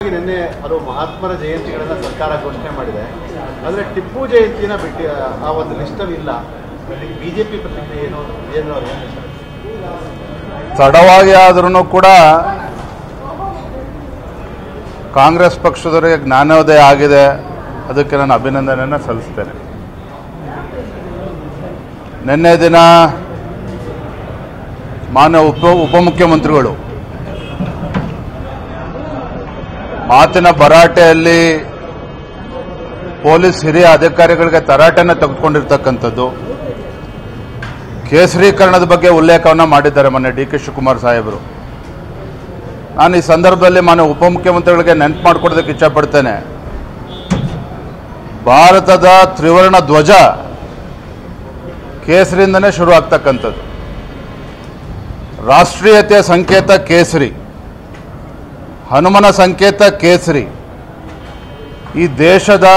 ನಿನ್ನೆ ಅದು ಮಹಾತ್ಮರ ಜಯಂತಿಗಳನ್ನ ಸರ್ಕಾರ ಘೋಷಣೆ ಮಾಡಿದೆ ಆದರೆ ಟಿಪ್ಪು ಜಯಂತಿನ ಬಿಟ್ಟು ಆ ಒಂದು ಲಿಸ್ಟಲ್ಲಿ ಇಲ್ಲ ಬಿಜೆಪಿ ಪ್ರತಿಕ್ರಿಯೆ ಏನು ಏನು ಅವ್ರು ಏನ್ ಹೇಳ್ತಾರೆ? ತಡವಾಗಿ ಆದ್ರೂ ಕೂಡ ಕಾಂಗ್ರೆಸ್ ಪಕ್ಷದವರಿಗೆ ಜ್ಞಾನೋದಯ ಆಗಿದೆ ಅದಕ್ಕೆ ನಾನು ಅಭಿನಂದನೆಯನ್ನು ಸಲ್ಲಿಸ್ತೇನೆ ನಿನ್ನೆ ದಿನ ಮಾನ್ಯ ಉಪ ಉಪಮುಖ್ಯಮಂತ್ರಿಗಳು ಮಾತಿನ ಭರಾಟೆಯಲ್ಲಿ ಪೊಲೀಸ್ ಹಿರಿಯ ಅಧಿಕಾರಿಗಳಿಗೆ ತರಾಟೆನ ತೆಗೆದುಕೊಂಡಿರ್ತಕ್ಕಂಥದ್ದು ಕೇಸರೀಕರಣದ ಬಗ್ಗೆ ಉಲ್ಲೇಖವನ್ನು ಮಾಡಿದ್ದಾರೆ ಮೊನ್ನೆ ಡಿ ಕೆ ಶಿವಕುಮಾರ್ ಸಾಹೇಬರು ನಾನು ಈ ಸಂದರ್ಭದಲ್ಲಿ ಮಾನ್ಯ ಉಪಮುಖ್ಯಮಂತ್ರಿಗಳಿಗೆ ನೆನಪು ಮಾಡಿಕೊಡೋದಕ್ಕೆ ಇಚ್ಛಪಡ್ತೇನೆ ಭಾರತದ ತ್ರಿವರ್ಣ ಧ್ವಜ ಕೇಸರಿಯಿಂದನೇ ಶುರು ಆಗ್ತಕ್ಕಂಥದ್ದು ರಾಷ್ಟ್ರೀಯತೆಯ ಸಂಕೇತ ಕೇಸರಿ ಹನುಮನ ಸಂಕೇತ ಕೇಸರಿ ಈ ದೇಶದ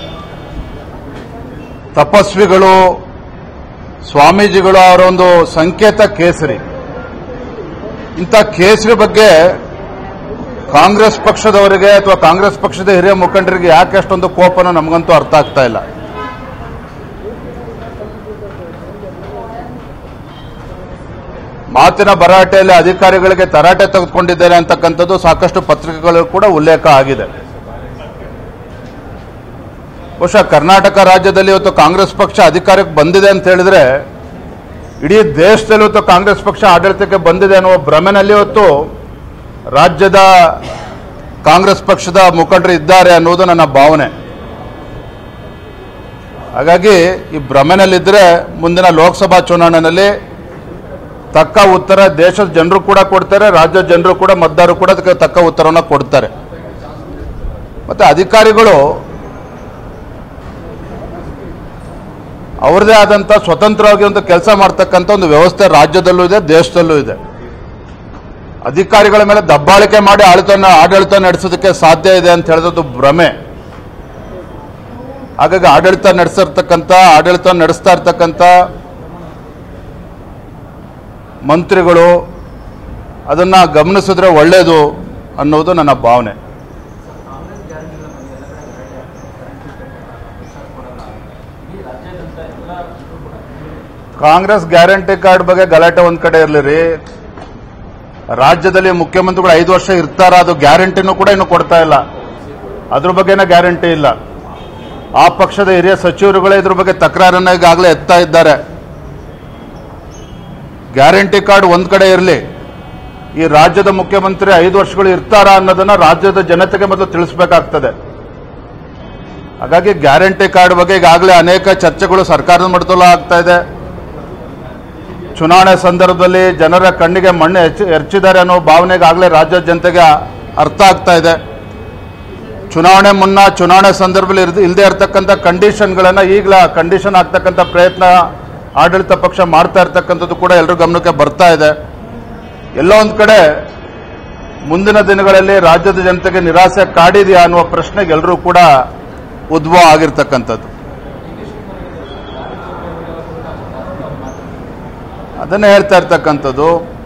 ತಪಸ್ವಿಗಳು ಸ್ವಾಮೀಜಿಗಳು ಅವರ ಒಂದು ಸಂಕೇತ ಕೇಸರಿ ಇಂಥ ಕೇಸರಿ ಬಗ್ಗೆ ಕಾಂಗ್ರೆಸ್ ಪಕ್ಷದವರಿಗೆ ಅಥವಾ ಕಾಂಗ್ರೆಸ್ ಪಕ್ಷದ ಹಿರಿಯ ಮುಖಂಡರಿಗೆ ಯಾಕೆ ಅಷ್ಟೊಂದು ಕೋಪನ ನಮಗಂತೂ ಅರ್ಥ ಆಗ್ತಾ ಇಲ್ಲ ಮಾತಿನ ಭರಾಟೆಯಲ್ಲಿ ಅಧಿಕಾರಿಗಳಿಗೆ ತರಾಟೆ ತೆಗೆದುಕೊಂಡಿದ್ದೇನೆ ಅಂತಕ್ಕಂಥದ್ದು ಸಾಕಷ್ಟು ಪತ್ರಿಕೆಗಳು ಕೂಡ ಉಲ್ಲೇಖ ಆಗಿದೆ ಬಹುಶಃ ಕರ್ನಾಟಕ ರಾಜ್ಯದಲ್ಲಿ ಇವತ್ತು ಕಾಂಗ್ರೆಸ್ ಪಕ್ಷ ಅಧಿಕಾರಕ್ಕೆ ಬಂದಿದೆ ಅಂತ ಹೇಳಿದ್ರೆ ಇಡೀ ದೇಶದಲ್ಲಿ ಇವತ್ತು ಕಾಂಗ್ರೆಸ್ ಪಕ್ಷ ಆಡಳಿತಕ್ಕೆ ಬಂದಿದೆ ಅನ್ನುವ ಭ್ರಮೆನಲ್ಲಿ ಇವತ್ತು ರಾಜ್ಯದ ಕಾಂಗ್ರೆಸ್ ಪಕ್ಷದ ಮುಖಂಡರು ಇದ್ದಾರೆ ಅನ್ನೋದು ನನ್ನ ಭಾವನೆ ಹಾಗಾಗಿ ಈ ಭ್ರಮೆನಲ್ಲಿದ್ದರೆ ಮುಂದಿನ ಲೋಕಸಭಾ ಚುನಾವಣೆಯಲ್ಲಿ ತಕ್ಕ ಉತ್ತರ ದೇಶದ ಜನರು ಕೂಡ ಕೊಡ್ತಾರೆ ರಾಜ್ಯದ ಜನರು ಕೂಡ ಮತದಾರರು ಕೂಡ ಅದಕ್ಕೆ ತಕ್ಕ ಉತ್ತರವನ್ನು ಕೊಡ್ತಾರೆ ಮತ್ತೆ ಅಧಿಕಾರಿಗಳು ಅವರದೇ ಆದಂಥ ಸ್ವತಂತ್ರವಾಗಿ ಒಂದು ಕೆಲಸ ಮಾಡ್ತಕ್ಕಂಥ ಒಂದು ವ್ಯವಸ್ಥೆ ರಾಜ್ಯದಲ್ಲೂ ಇದೆ ದೇಶದಲ್ಲೂ ಇದೆ ಅಧಿಕಾರಿಗಳ ಮೇಲೆ ದಬ್ಬಾಳಿಕೆ ಮಾಡಿ ಆಡಳಿತ ಆಡಳಿತ ನಡೆಸೋದಕ್ಕೆ ಸಾಧ್ಯ ಇದೆ ಅಂತ ಹೇಳಿದದ್ದು ಭ್ರಮೆ ಹಾಗಾಗಿ ಆಡಳಿತ ನಡೆಸಿರ್ತಕ್ಕಂಥ ಆಡಳಿತ ನಡೆಸ್ತಾ ಇರ್ತಕ್ಕಂಥ ಮಂತ್ರಿಗಳು ಅದನ್ನ ಗಮನಿಸಿದ್ರೆ ಒಳ್ಳೆಯದು ಅನ್ನೋದು ನನ್ನ ಭಾವನೆ ಕಾಂಗ್ರೆಸ್ ಗ್ಯಾರಂಟಿ ಕಾರ್ಡ್ ಬಗ್ಗೆ ಗಲಾಟೆ ಒಂದ್ ಕಡೆ ಇರಲಿ ರೀ ರಾಜ್ಯದಲ್ಲಿ ಮುಖ್ಯಮಂತ್ರಿಗಳು ಐದು ವರ್ಷ ಇರ್ತಾರ ಅದು ಗ್ಯಾರಂಟಿನೂ ಕೂಡ ಇನ್ನು ಕೊಡ್ತಾ ಇಲ್ಲ ಅದ್ರ ಬಗ್ಗೆನೇ ಗ್ಯಾರಂಟಿ ಇಲ್ಲ ಆ ಪಕ್ಷದ ಹಿರಿಯ ಸಚಿವರುಗಳೇ ಇದ್ರ ಬಗ್ಗೆ ತಕರಾರನ್ನ ಈಗಾಗಲೇ ಎತ್ತಾ ಇದ್ದಾರೆ ಗ್ಯಾರಂಟಿ ಕಾರ್ಡ್ ಒಂದ್ ಕಡೆ ಇರಲಿ ಈ ರಾಜ್ಯದ ಮುಖ್ಯಮಂತ್ರಿ ಐದು ವರ್ಷಗಳು ಇರ್ತಾರ ಅನ್ನೋದನ್ನ ರಾಜ್ಯದ ಜನತೆಗೆ ಮೊದಲು ತಿಳಿಸಬೇಕಾಗ್ತದೆ ಹಾಗಾಗಿ ಗ್ಯಾರಂಟಿ ಕಾರ್ಡ್ ಬಗ್ಗೆ ಈಗಾಗಲೇ ಅನೇಕ ಚರ್ಚೆಗಳು ಸರ್ಕಾರದ ಮಟ್ಟದಲ್ಲೂ ಆಗ್ತಾ ಇದೆ ಚುನಾವಣೆ ಸಂದರ್ಭದಲ್ಲಿ ಜನರ ಕಣ್ಣಿಗೆ ಮಣ್ಣು ಹೆಚ್ಚಿ ಎರಚಿದ್ದಾರೆ ಅನ್ನೋ ಭಾವನೆ ಈಗಾಗಲೇ ರಾಜ್ಯದ ಜನತೆಗೆ ಅರ್ಥ ಆಗ್ತಾ ಇದೆ ಚುನಾವಣೆ ಮುನ್ನ ಚುನಾವಣೆ ಸಂದರ್ಭದಲ್ಲಿ ಇರ್ದ- ಇಲ್ಲದೆ ಇರತಕ್ಕಂಥ ಕಂಡೀಷನ್ಗಳನ್ನು ಈಗಲೇ ಕಂಡೀಷನ್ ಆಗ್ತಕ್ಕಂಥ ಪ್ರಯತ್ನ ಆಡಳಿತ ಪಕ್ಷ ಮಾಡ್ತಾ ಇರ್ತಕ್ಕಂಥದ್ದು ಕೂಡ ಎಲ್ಲರ ಗಮನಕ್ಕೆ ಬರ್ತಾ ಇದೆ ಎಲ್ಲೋ ಒಂದು ಕಡೆ ಮುಂದಿನ ದಿನಗಳಲ್ಲಿ ರಾಜ್ಯದ ಜನತೆಗೆ ನಿರಾಸೆ ಕಾಡಿದೆಯಾ ಅನ್ನುವ ಪ್ರಶ್ನೆಗೆ ಎಲ್ಲರೂ ಕೂಡ ಉದ್ಭವ ಆಗಿರ್ತಕ್ಕಂಥದ್ದು ಅದನ್ನೇ ಹೇಳ್ತಾ ಇರ್ತಕ್ಕಂಥದ್ದು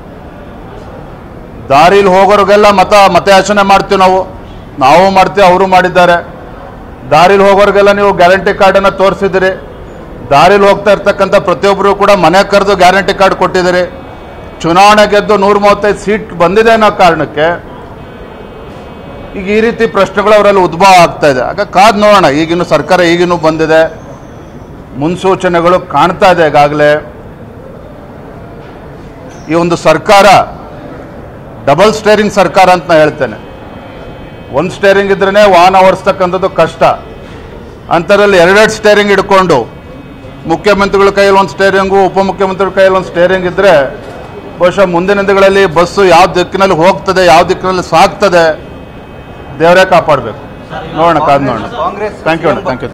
ದಾರಿಲಿ ಹೋಗೋರಿಗೆಲ್ಲ ಮತ ಮತಯಾಚನೆ ಮಾಡ್ತೀವಿ ನಾವು ನಾವು ಮಾಡ್ತೀವಿ ಅವರು ಮಾಡಿದ್ದಾರೆ ದಾರಿಲಿ ಹೋಗೋರಿಗೆಲ್ಲ ನೀವು ಗ್ಯಾರಂಟಿ ಕಾರ್ಡನ್ನು ತೋರಿಸಿದಿರಿ ದಾರಿಲಿ ಹೋಗ್ತಾ ಇರ್ತಕ್ಕಂಥ ಪ್ರತಿಯೊಬ್ಬರು ಕೂಡ ಮನೆ ಕರೆದು ಗ್ಯಾರಂಟಿ ಕಾರ್ಡ್ ಕೊಟ್ಟಿದ್ದೀರಿ ಚುನಾವಣೆ ಗೆದ್ದು ನೂರ ಮೂವತ್ತೈದು ಸೀಟ್ ಬಂದಿದೆ ಅನ್ನೋ ಕಾರಣಕ್ಕೆ ಈಗ ಈ ರೀತಿ ಪ್ರಶ್ನೆಗಳು ಅವರಲ್ಲಿ ಉದ್ಭವ ಆಗ್ತಾ ಇದೆ ಆಗ ಕಾದ್ ನೋಡೋಣ ಈಗಿನ ಸರ್ಕಾರ ಈಗಿನೂ ಬಂದಿದೆ ಮುನ್ಸೂಚನೆಗಳು ಕಾಣ್ತಾ ಇದೆ ಈಗಾಗಲೇ ಈ ಒಂದು ಸರ್ಕಾರ ಡಬಲ್ ಸ್ಟೇರಿಂಗ್ ಸರ್ಕಾರ ಅಂತ ನಾ ಹೇಳ್ತೇನೆ ಒಂದು ಸ್ಟೇರಿಂಗ್ ಇದ್ರೇ ವಾಹನ ಓಡಿಸ್ತಕ್ಕಂಥದ್ದು ಕಷ್ಟ ಅಂಥದ್ರಲ್ಲಿ ಎರಡೆರಡು ಸ್ಟೇರಿಂಗ್ ಹಿಡ್ಕೊಂಡು ಮುಖ್ಯಮಂತ್ರಿಗಳ ಕೈಯಲ್ಲಿ ಒಂದು ಸ್ಟೇರಿಂಗು ಉಪಮುಖ್ಯಮಂತ್ರಿಗಳ ಕೈಯಲ್ಲಿ ಒಂದು ಸ್ಟೇರಿಂಗ್ ಇದ್ದರೆ ಬಹುಶಃ ಮುಂದಿನ ದಿನಗಳಲ್ಲಿ ಬಸ್ಸು ಯಾವ ದಿಕ್ಕಿನಲ್ಲಿ ಹೋಗ್ತದೆ ಯಾವ ದಿಕ್ಕಿನಲ್ಲಿ ಸಾಗ್ತದೆ ದೇವರೇ ಕಾಪಾಡಬೇಕು ನೋಡೋಣ ಕಾದ್ ನೋಡೋಣ ಥ್ಯಾಂಕ್ ಯು ಅಣ್ಣ ಥ್ಯಾಂಕ್ ಯು